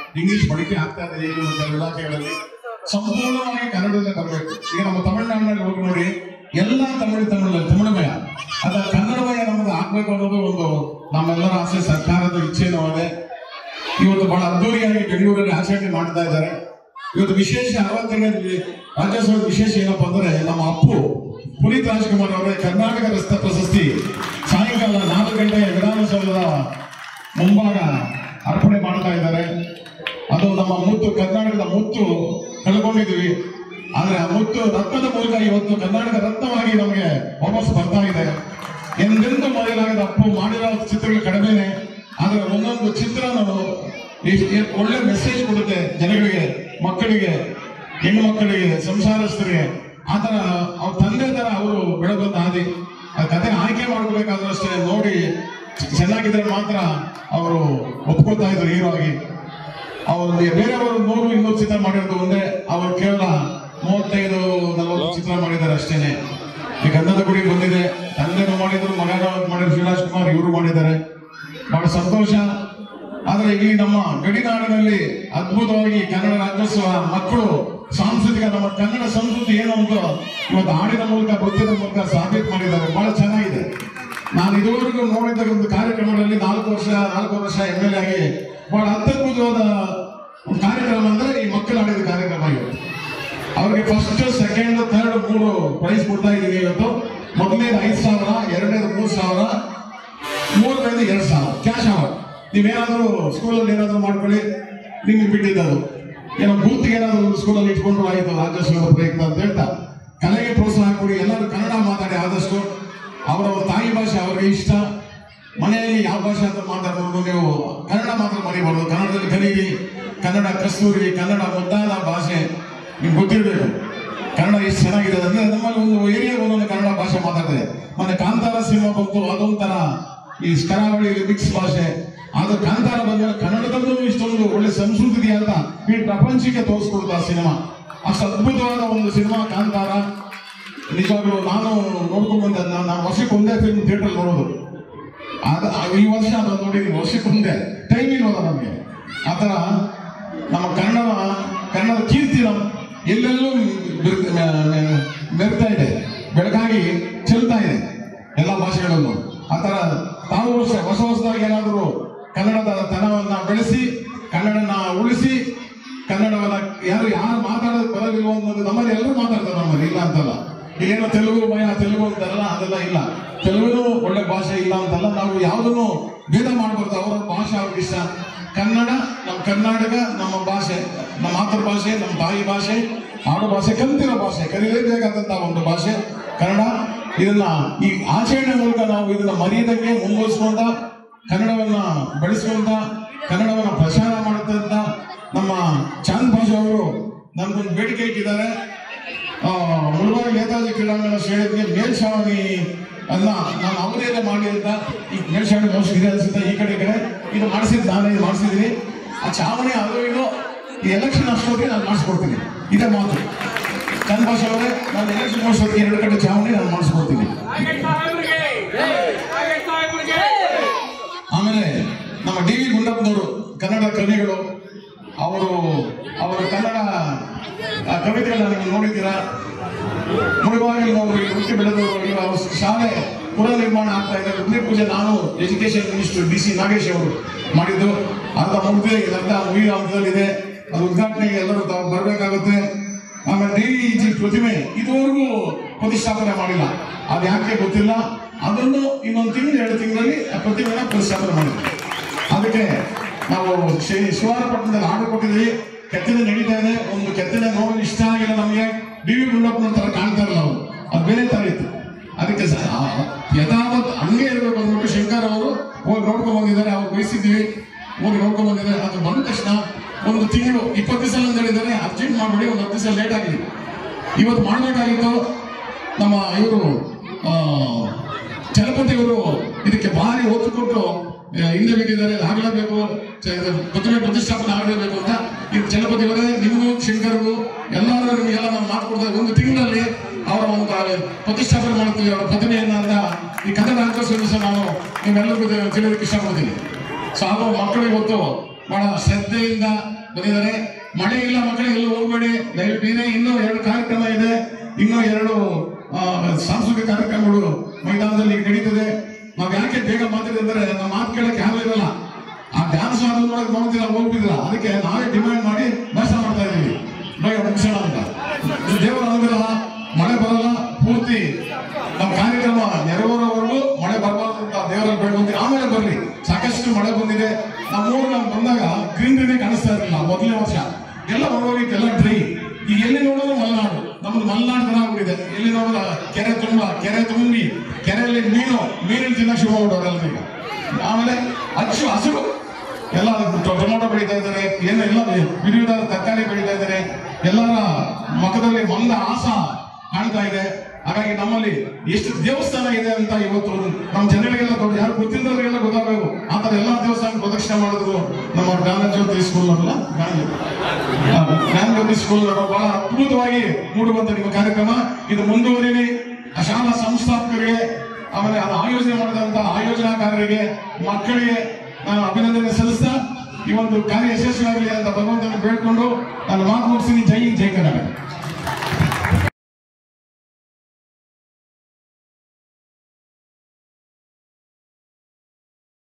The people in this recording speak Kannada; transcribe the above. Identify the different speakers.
Speaker 1: ಇಂಗ್ಲಿಷ್ ಬಳಕೆ ಆಗ್ತಾ ಇದೆ ಈಗ ಕೆಲವು ಇಲಾಖೆಗಳಲ್ಲಿ ಸಂಪೂರ್ಣವಾಗಿ ಕನ್ನಡದಲ್ಲೇ ಬರಬೇಕು ಈಗ ನಮ್ಮ ತಮಿಳುನಾಡಿನಲ್ಲಿ ಹೋಗಿ ನೋಡಿ ಎಲ್ಲ ತಮಿಳು ತಮಿಳು ತಮಿಳುಮಯ ಅದ ಕನ್ನಡಮಯ ನಮ್ದು ಆಗ್ಬೇಕು ಅನ್ನೋದು ಒಂದು ನಮ್ಮೆಲ್ಲರ ಆಸೆ ಸರ್ಕಾರದ ಇಚ್ಛೆನೂ ಅದೇ ಇವತ್ತು ಬಹಳ ಅದ್ದೂರಿಯಾಗಿ ಬೆಂಗಳೂರಲ್ಲಿ ಆಚರಣೆ ಮಾಡ್ತಾ ಇದ್ದಾರೆ ಇವತ್ತು ವಿಶೇಷ ಅರವತ್ತನೇ ರಾಜ್ಯೋತ್ಸವದ ವಿಶೇಷ ಏನಪ್ಪಾ ಅಂದ್ರೆ ನಮ್ಮ ಅಪ್ಪು ಪುನೀತ್ ರಾಜ್ಕುಮಾರ್ ಅವರೇ ಕರ್ನಾಟಕ ರಸ್ತೆ ಪ್ರಶಸ್ತಿ ಸಾಯಂಕಾಲ ನಾಲ್ಕು ಗಂಟೆ ವಿಧಾನಸೌಧದ ಮುಂಭಾಗ ಅರ್ಪಣೆ ಮಾಡ್ತಾ ಇದ್ದಾರೆ ಅದು ನಮ್ಮ ಮುತ್ತು ಕರ್ನಾಟಕದ ಮುತ್ತು ಕಳ್ಕೊಂಡಿದ್ವಿ ಆದ್ರೆ ಆ ಮುತ್ತು ರತ್ನದ ಮೂಲಕ ಇವತ್ತು ಕರ್ನಾಟಕ ರತ್ನವಾಗಿ ನಮಗೆ ವಾಪಸ್ ಬರ್ತಾ ಇದೆ ಎಂದೆಂದೂ ಮೊದಲಾಗದ ಅಪ್ಪು ಮಾಡಿರೋ ಚಿತ್ರಗಳು ಕಡಿಮೆನೆ ಆದ್ರೆ ಒಂದೊಂದು ಚಿತ್ರ ನಾವು ಎಷ್ಟ್- ಎಷ್ಟ್ ಒಳ್ಳೆ ಮೆಸೇಜ್ ಕೊಡುತ್ತೆ ಜನಗಳಿಗೆ ಮಕ್ಕಳಿಗೆ ಹೆಣ್ಣು ಮಕ್ಕಳಿಗೆ ಸಂಸಾರಸ್ಥರಿಗೆ ಆತರ ಅವ್ರ ತಂದೆ ತರ ಅವರು ಬೆಳಗೊಂಡ ಹಾದಿ ಆ ಕತೆ ಆಯ್ಕೆ ಮಾಡ್ಕೋಬೇಕಾದ್ರೂ ಅಷ್ಟೇ ನೋಡಿ ಚೆನ್ನಾಗಿದ್ರೆ ಮಾತ್ರ ಅವರು ಒಪ್ಕೋತಾ ಇದ್ರು ಹೀರೋ ಆಗಿ ಅವರು ಬೇರೆಯವರು ನೂರು ಇನ್ನೂರು ಚಿತ್ರ ಮಾಡಿರೋದು ಒಂದೇ ಅವರು ಕೇವಲ ಮೂವತ್ತೈದು ನಲವತ್ತು ಚಿತ್ರ ಮಾಡಿದ್ದಾರೆ ಅಷ್ಟೇನೆ ಈ ಗಂಧದ ಗುಡಿ ಬಂದಿದೆ ತಂದೆನೂ ಮಾಡಿದ್ರು ಮಗನೂ ಮಾಡಿದ್ರು ಶಿವರಾಜ್ ಕುಮಾರ್ ಇವರು ಮಾಡಿದ್ದಾರೆ ಬಹಳ ಸಂತೋಷ ಆದ್ರೆ ಈ ನಮ್ಮ ಗಡಿನಾಡಿನಲ್ಲಿ ಅದ್ಭುತವಾಗಿ ಕನ್ನಡ ರಾಜ್ಯೋತ್ಸವ ಮಕ್ಕಳು ಸಾಂಸ್ಕೃತಿಕ ನಮ್ಮ ಕನ್ನಡ ಸಂಸ್ಕೃತಿ ಏನು ಅಂತ ಇವತ್ತು ಹಾಡಿನ ಮೂಲಕ ನೃತ್ಯದ ಮೂಲಕ ಸಾಬೀತು ಮಾಡಿದ್ದಾರೆ ಬಹಳ ಚೆನ್ನಾಗಿದೆ ನಾನು ಇದುವರೆಗೂ ನೋಡಿದ ಒಂದು ಕಾರ್ಯಕ್ರಮದಲ್ಲಿ ನಾಲ್ಕು ವರ್ಷ ನಾಲ್ಕು ವರ್ಷ ಎಮ್ ಎಲ್ ಎ ಆಗಿ ಬಹಳ ಅತ್ಯದ್ಭುತವಾದ ಒಂದು ಕಾರ್ಯಕ್ರಮ ಅಂದ್ರೆ ಈ ಮಕ್ಕಳು ಆಡಿದ ಕಾರ್ಯಕ್ರಮ ಇವತ್ತು ಅವ್ರಿಗೆ ಫಸ್ಟ್ ಸೆಕೆಂಡ್ ಥರ್ಡ್ ಮೂರು ಪ್ರೈಸ್ ಕೊಡ್ತಾ ಇದ್ದೀವಿ ಇವತ್ತು ಮೊದಲನೇದು ಐದು ಸಾವಿರ ಎರಡನೇದು ಮೂರು ಸಾವಿರ ಮೂರನೇದು ಎರಡು ಸಾವಿರ ಕ್ಯಾಶ್ ಅವರ್ ನೀವೇನಾದರೂ ಸ್ಕೂಲಲ್ಲಿ ಏನಾದರೂ ಮಾಡ್ಕೊಳ್ಳಿ ನಿಮ್ಗೆ ಬಿಟ್ಟಿದ್ದದು ಏನೋ ಬೂತ್ಗೆ ಏನಾದರೂ ಸ್ಕೂಲಲ್ಲಿ ಇಟ್ಕೊಂಡ್ರು ಆಯಿತು ರಾಜ್ಯೋತ್ಸವದ ಪ್ರಯುಕ್ತ ಅಂತ ಹೇಳ್ತಾ ಕಲೆಗೆ ಪ್ರೋತ್ಸಾಹ ಕೊಡಿ ಎಲ್ಲರೂ ಕನ್ನಡ ಮಾತಾಡಿ ಆದಷ್ಟು ಅವರ ತಾಯಿ ಭಾಷೆ ಅವ್ರಿಗೆ ಇಷ್ಟ ಮನೆಯಲ್ಲಿ ಯಾವ ಭಾಷೆ ಅಂತ ಮಾತಾಡೋದು ನೀವು ಕನ್ನಡ ಮಾತ್ರ ಮರಿಬಾರ್ದು ಕನ್ನಡದಲ್ಲಿ ಕಲೀರಿ ಕನ್ನಡ ಕಸ್ತೂರಿ ಕನ್ನಡ ಮುದ್ದಾದ ಭಾಷೆ ನಿಮ್ಗೆ ಗೊತ್ತಿರಬೇಕು ಕನ್ನಡ ಎಷ್ಟು ಚೆನ್ನಾಗಿದೆ ಅಂದ್ರೆ ನಮ್ಮಲ್ಲಿ ಒಂದು ಏರಿಯಾ ಒಂದೊಂದು ಕನ್ನಡ ಭಾಷೆ ಮಾತಾಡ್ತದೆ ಮೊನ್ನೆ ಕಾಂತಾರ ಸಿನಿಮಾ ಬಂತು ಅದೊಂಥರ ಈ ಕರಾವಳಿ ಮಿಕ್ಸ್ ಭಾಷೆ ಆದ್ರೆ ಕಾಂತಾರ ಬಂದ್ಮೇಲೆ ಕನ್ನಡದಲ್ಲೂ ಇಷ್ಟೊಂದು ಒಳ್ಳೆ ಸಂಸ್ಕೃತಿ ಇದೆ ಅಂತ ಈ ಪ್ರಪಂಚಕ್ಕೆ ತೋರಿಸ್ಕೊಡುತ್ತೆ ಆ ಸಿನಿಮಾ ಅಷ್ಟು ಅದ್ಭುತವಾದ ಒಂದು ಸಿನಿಮಾ ಕಾಂತಾರ ನಿಜವಾಗ್ಲೂ ನಾನು ನೋಡ್ಕೊಂಡ್ ಬಂದೆ ನಾನು ನಾನು ವರ್ಷಕ್ಕೆ ಒಂದೇ ಫಿಲ್ಮ್ ಥಿಯೇಟರ್ ನೋಡೋದು ಆದ ಆ- ಈ ವರ್ಷ ಅದು ನೋಡಿದ್ದೀನಿ ವರ್ಷಕ್ಕೊಂದೇ ಟೈಮ್ ಇಲ್ವಲ್ಲ ನಮಗೆ ಆ ಥರ ನಮ್ಮ ಕನ್ನಡ ಕನ್ನಡ ಕೀರ್ತಿ ನಮ್ಮ ಎಲ್ಲೆಲ್ಲೂ ಬೆರ್- ಮೆ- ಮೆ- ಮೆರ್ತಾ ಇದೆ ಬೆಳಕಾಗಿ ಚೆಲ್ತಾ ಇದೆ ಎಲ್ಲ ಭಾಷೆಗಳಲ್ಲೂ ಆ ಥರ ತಾವು ಹೊಸ ಹೊಸ ಹೊಸದಾಗಿ ಏನಾದರೂ ಕನ್ನಡದ ತನವನ್ನ ಬೆಳೆಸಿ ಕನ್ನಡನ ಉಳಿಸಿ ಕನ್ನಡವನ್ನ ಯಾರು ಯಾರು ಮಾತಾಡೋದು ಬರೋದಿಲ್ವೋ ಅನ್ನೋದು ನಮ್ಮಲ್ಲಿ ಎಲ್ಲರೂ ಮಾತಾಡ್ತಾರೆ ನಮ್ಮಲ್ಲಿ ಇಲ್ಲ ಅಂತಲ್ಲ ಇಲ್ಲೇನೋ ತೆಲುಗು ಮಯ ತೆಲುಗು ಅಂತಾರಲ್ಲ ಅದೆಲ್ಲ ಇಲ್ಲ ತೆಲುಗುನು ಒಳ್ಳೆ ಭಾಷೆ ಇಲ್ಲ ಅಂತಲ್ಲ ನಾವು ಯಾವುದನ್ನು ಭೇದ ಮಾಡಬಾರ್ದು ಅವರ ಭಾಷೆ ಅವ್ರಿಗೆ ಇಷ್ಟ ಕನ್ನಡ ನಮ್ಮ ಕರ್ನಾಟಕ ನಮ್ಮ ಭಾಷೆ ನಮ್ಮ ಮಾತೃಭಾಷೆ ನಮ್ಮ ತಾಯಿ ಭಾಷೆ ಆಡು ಭಾಷೆ ಕಲಿತಿರೋ ಭಾಷೆ ಕಲಿಯಲೇಬೇಕಾದಂತಹ ಒಂದು ಭಾಷೆ ಕನ್ನಡ ಇದನ್ನ ಈ ಆಚರಣೆ ಮೂಲಕ ನಾವು ಇದನ್ನ ಮರೆಯದಂಗೆ ಮುಂದುವರಿಸುವಂತ ಕನ್ನಡವನ್ನ ಬೆಳೆಸುವಂತ ಕನ್ನಡವನ್ನ ಪ್ರಚಾರ ಮಾಡುತ್ತಂತ ನಮ್ಮ ಚಾಂದ್ ಭಾಷೆ ಅವರು ನನ್ಗೊಂದು ಬೇಡಿಕೆ ಇಟ್ಟಿದ್ದಾರೆ ಆ, ಮುಳಬಾಗಿ ನೇತಾಜಿ ಕ್ರೀಡಾಂಗಣ ಸ್ಟೇಡಿಯಂಗೆ ಮೇಲ್ಛಾವಣಿ ಅನ್ನ ನಾನು ಅವಧಿಯಲ್ಲೇ ಮಾಡಿ ಅಂತ ಈ ಮೇಲ್ಛಾವಣಿ ಮೋಸ್ಟ್ ಇದೆ ಅನ್ಸುತ್ತೆ ಈ ಕಡೆ ಈ ಕಡೆ ಇದು ಮಾಡಿಸಿದ್ದು ನಾನೇ ಇದು ಮಾಡಿಸಿದ್ದೀನಿ ಆ ಛಾವಣಿ ಅದು ಇದು ಈ ಎಲೆಕ್ಷನ್ ಅಷ್ಟೊತ್ತಿಗೆ ನಾನು ಮಾಡಿಸ್ಕೊಡ್ತೀನಿ ಇದೇ ಮಾತು ಚಂದ ಭಾಷೆ ಅವರೇ ನಾನು ಎಲೆಕ್ಷನ್ ಅಷ್ಟೊತ್ತಿಗೆ ಎರಡು ಕಡೆ ಛಾವಣಿ ನಾನು ಮಾಡಿಸ್ಕೊಡ್ತೀನಿ
Speaker 2: ಟಾರ್ಗೆಟ್ ಸಾಹೇಬ್ರಿಗೆ ಟಾರ್ಗೆಟ್ ಸಾಹೇಬ್ರಿಗೆ
Speaker 1: ಆಮೇಲೆ ನಮ್ಮ ಡಿ ವಿ ಗುಂಡಪ್ಪನವರು ಕನ್ನಡ ಕವಿಗಳು ಅವರು ಅವರ ಕನ್ನಡ ಆ, ಕವಿತೆಗಳನ್ನ ನೀವು ನೋಡಿದ್ದೀರಾ ಮುಳುಬಾಗಿಲು ಅವರು ಹುಟ್ಟಿ ಬೆಳೆದವರು ಈಗ ಅವ್ರ ಶಾಲೆ ಪುನರ್ ನಿರ್ಮಾಣ ಆಗ್ತಾ ಇದೆ ಭೂಮಿ ಪೂಜೆ ನಾನು education minister D C Nagesh ಅವರು ಮಾಡಿದ್ದು ಅರ್ಧ ಮುಗಿದಿದೆ ಇದರ್ಧ ಮುಗಿಯೋ ಹಂತದಲ್ಲಿದೆ ಅದು ಉದ್ಘಾಟನೆಗೆ ಎಲ್ಲರೂ ತಾವು ಬರಬೇಕಾಗುತ್ತೆ ಆಮೇಲೆ ಡಿ ವಿ ಜಿ ಪ್ರತಿಮೆ ಇದುವರೆಗೂ ಪ್ರತಿಷ್ಠಾಪನೆ ಮಾಡಿಲ್ಲ ಅದು ಯಾಕೆ ಗೊತ್ತಿಲ್ಲ ಅದನ್ನು ಇನ್ನೊಂದು ತಿಂಗಳು ಎರಡು ತಿಂಗಳಲ್ಲಿ ಆ ಪ್ರತಿಮೆನ ಪ್ರತಿಷ್ಠಾಪನೆ ಮಾಡಿದ್ವಿ ಅದಕ್ಕೆ ನಾವು ಶ್ರೀ ಶಿವಾರಪಟ್ಟಣದಲ್ಲಿ ಆರ್ಡರ್ ಕೊಟ್ಟಿದ್ವಿ ಕೆತ್ತನೆ ನಡೀತಾ ಇದೆ ಒಂದು ಕೆತ್ತನೆ ನೋಡೋದು ಇಷ್ಟ ಆಗಿಲ್ಲ ನಮಗೆ ಡಿ ವಿ ಗುಂಡಪ್ಪನ ತರ ಕಾಣ್ತಾ ಇಲ್ಲ ಅವರು ಅದು ಬೇರೆ ತರ ಇತ್ತು ಅದಕ್ಕೆ ಸ- ಆ- ಯಥಾವತ್ ಹಂಗೆ ಇರಬೇಕು ಅಂದ್ಬಿಟ್ಟು ಶಂಕರ್ ಅವರು ಹೋಗಿ ನೋಡ್ಕೊಂಡ್ ಬಂದಿದ್ದಾರೆ ಅವ್ರು ಬಯಸಿದ್ವಿ ಹೋಗಿ ನೋಡ್ಕೊಂಡ್ ಬಂದಿದ್ದಾರೆ ಅದು ಬಂದ ತಕ್ಷಣ ಒಂದು ತಿಂಗಳು ಇಪ್ಪತ್ತು ದಿವಸ ಅಂತ ಹೇಳಿದ್ದಾರೆ ಅರ್ಜೆಂಟ್ ಮಾಡಬೇಡಿ ಒಂದು ಹತ್ತು ದಿವಸ ಲೇಟ್ ಆಗಿದೆ ಇವತ್ತು ಮಾಡಬೇಕಾಗಿತ್ತು ನಮ್ಮ ಇವರು ಚಲಪತಿ ಅವರು ಇದಕ್ಕೆ ಭಾರಿ ಒತ್ತು ಕೊಟ್ಟು ಆ, ಹಿಂದೆ ಬಿದ್ದಿದ್ದಾರೆ ಆಗಲೇಬೇಕು ಚ- ಇದು ಪ್ರತಿಮೆ ಪ್ರತಿಷ್ಠಾಪನೆ ಆಗಲೇಬೇಕು ಅಂತ ಇದು ಚಲಪತಿ ಅವರೇ ನಿಮಗೂ ಶಂಕರ್ಗೂ ಎಲ್ಲರೂ ನಿಮಗೆಲ್ಲ ನಾವು ಮಾತು ಕೊಡ್ತಾರೆ ಒಂದು ತಿಂಗಳಲ್ಲಿ ಅವರ ಒಂದು ಪ್ರತಿಷ್ಠಾಪನೆ ಮಾಡ್ತೀವಿ ಅವರ ಪ್ರತಿಮೆಯನ್ನ ಅಂತ ಈ ಕನ್ನಡ ರಾಜ್ಯೋತ್ಸವ ದಿವಸ ನಾನು ನಿಮ್ಮೆಲ್ಲರಿಗೂ ತಿಳಿಯೋದಕ್ಕೆ ಇಷ್ಟಪಡ್ತೀನಿ ಸೊ ಹಾಗೂ ಮಕ್ಕಳು ಇವತ್ತು ಬಹಳ ಶ್ರದ್ಧೆಯಿಂದ ಬಂದಿದ್ದಾರೆ ಮಳೆ ಇಲ್ಲ ಮಕ್ಕಳೇ ಎಲ್ಲೂ ಹೋಗ್ಬೇಡಿ ದಯವಿಟ್ಟು ಇದೆ ಇನ್ನೂ ಎರಡು ಕಾರ್ಯಕ್ರಮ ಇದೆ ಇನ್ನೂ ಎರಡು ಆ, ಸಾಂಸ್ಕೃತಿಕ ಕಾರ್ಯಕ್ರಮಗಳು ಮೈದಾನದಲ್ಲಿ ನಡೀತದೆ ನಾವ್ ಯಾಕೆ ಬೇಗ ಮಾತಾಡಿದ್ರೆ ನಮ್ಮ ಮಾತು ಕೇಳಕ್ಕೆ ಯಾರು ಇರಲ್ಲ ಆ ಡ್ಯಾನ್ಸ್ ಮಾಡೋದು ನೋಡಕ್ ನೋಡ್ತಿಲ್ಲ ಹೋಗ್ಬಿಟ್ಟಿಲ್ಲ ಅದಕ್ಕೆ ನಾವೇ ಡಿಮ್ಯಾಂಡ್ ಮಾಡಿ ಭಾಷಣ ಮಾಡ್ತಾ ಇದೀವಿ ಬೇಗ ಮುಗಿಸೋಣ ಅಂತ ಇದು ದೇವರ ಅನುಗ್ರಹ ಮಳೆ ಬರಲ್ಲ ಪೂರ್ತಿ ನಮ್ಮ ಕಾರ್ಯಕ್ರಮ ನೆರವೇರೋವರೆಗೂ ಮಳೆ ಬರಬಾರ್ದು ಅಂತ ದೇವರಲ್ಲಿ ಬೇಡ್ಕೊಂತೀವಿ ಆಮೇಲೆ ಬರ್ಲಿ ಸಾಕಷ್ಟು ಮಳೆ ಬಂದಿದೆ ನಮ್ಮ ಊರು ನಾವು ಬಂದಾಗ ಗ್ರೀನರಿನೇ ಕಾಣಿಸ್ತಾ ಇರಲಿಲ್ಲ ಮೊದಲನೇ ವರ್ಷ ಎಲ್ಲ ಹೊರಗೋಗಿತ್ತು ಎಲ್ಲ ಡ್ರೈ ಈಗ ಎಲ್ಲಿ ನೋಡಿದ್ರು ಮಲೆನಾಡು ನಮ್ದು ಮಲೆನಾಡು ತರ ಆಗ್ಬಿಟ್ಟಿದೆ ಎಲ್ಲಿ ನೋಡಿದ್ರೆ ಕೆರೆ ತುಂಬ ಕೆರೆ ತುಂಬಿ ಕೆರೆಯಲ್ಲಿ ಮೀನು ಮೀನಿನ ತಿನ್ನಕ್ ಶುರು ಮಾಡ್ಬಿಡೋರಲ್ಲ ಈಗ ಆಮೇಲೆ ಅಚ್ಚು ಹಸಿರು ಎಲ್ಲ ಟೊ- ಟೊಮೊಟೊ ಬೆಳೀತಾ ಇದ್ದಾರೆ ಏನು ಎಲ್ಲ ವಿಧ ವಿಧ ತರಕಾರಿ ಬೆಳೀತಾ ಇದ್ದಾರೆ ಎಲ್ಲರ ಮುಖದಲ್ಲಿ ಮಂದ ಆಸ ಕಾಣ್ತಾ ಇದೆ ಹಾಗಾಗಿ ನಮ್ಮಲ್ಲಿ ಎಷ್ಟು ದೇವಸ್ಥಾನ ಇದೆ ಅಂತ ಇವತ್ತು ನಮ್ಮ ಜನಗಳಿಗೆಲ್ಲ ದೊಡ್ಡ ಯಾರು ಗೊತ್ತಿದ್ದವರಿಗೆಲ್ಲ ಗೊತ್ತಾಗಬೇಕು ಆ ಥರ ಎಲ್ಲ ದೇವಸ್ಥಾನ ಪ್ರದಕ್ಷಿಣೆ ಮಾಡಿದ್ರು ನಮ್ಮ ಜ್ಞಾನಜ್ಯೋತಿ ಸ್ಕೂಲ್ ಅಲ್ಲ ಜ್ಞಾನಜ್ಯೋತಿ ಸ್ಕೂಲ್ ಬಹಳ ಅದ್ಭುತವಾಗಿ ಮೂಡುವಂತ ನಿಮ್ಮ ಕಾರ್ಯಕ್ರಮ ಇದು ಮುಂದುವರಿಲಿ ಆ ಶಾಲಾ ಸಂಸ್ಥಾಪಕರಿಗೆ ಆಮೇಲೆ ಅದು ಆಯೋಜನೆ ಮಾಡಿದಂತ ಆಯೋಜನಾಕಾರರಿಗೆ ಮಕ್ಕಳಿಗೆ ನಾನು ಅಭಿನಂದನೆ ಸಲ್ಲಿಸ್ತಾ ಈ ಒಂದು ಕಾರ್ಯ ಯಶಸ್ವಿಯಾಗಲಿ ಅಂತ ಭಗವಂತನ ಬೇಡ್ಕೊಂಡು ನಾನು ಮಾತು ಮುಗಿಸ್ತೀನಿ ಜೈ ಜೈ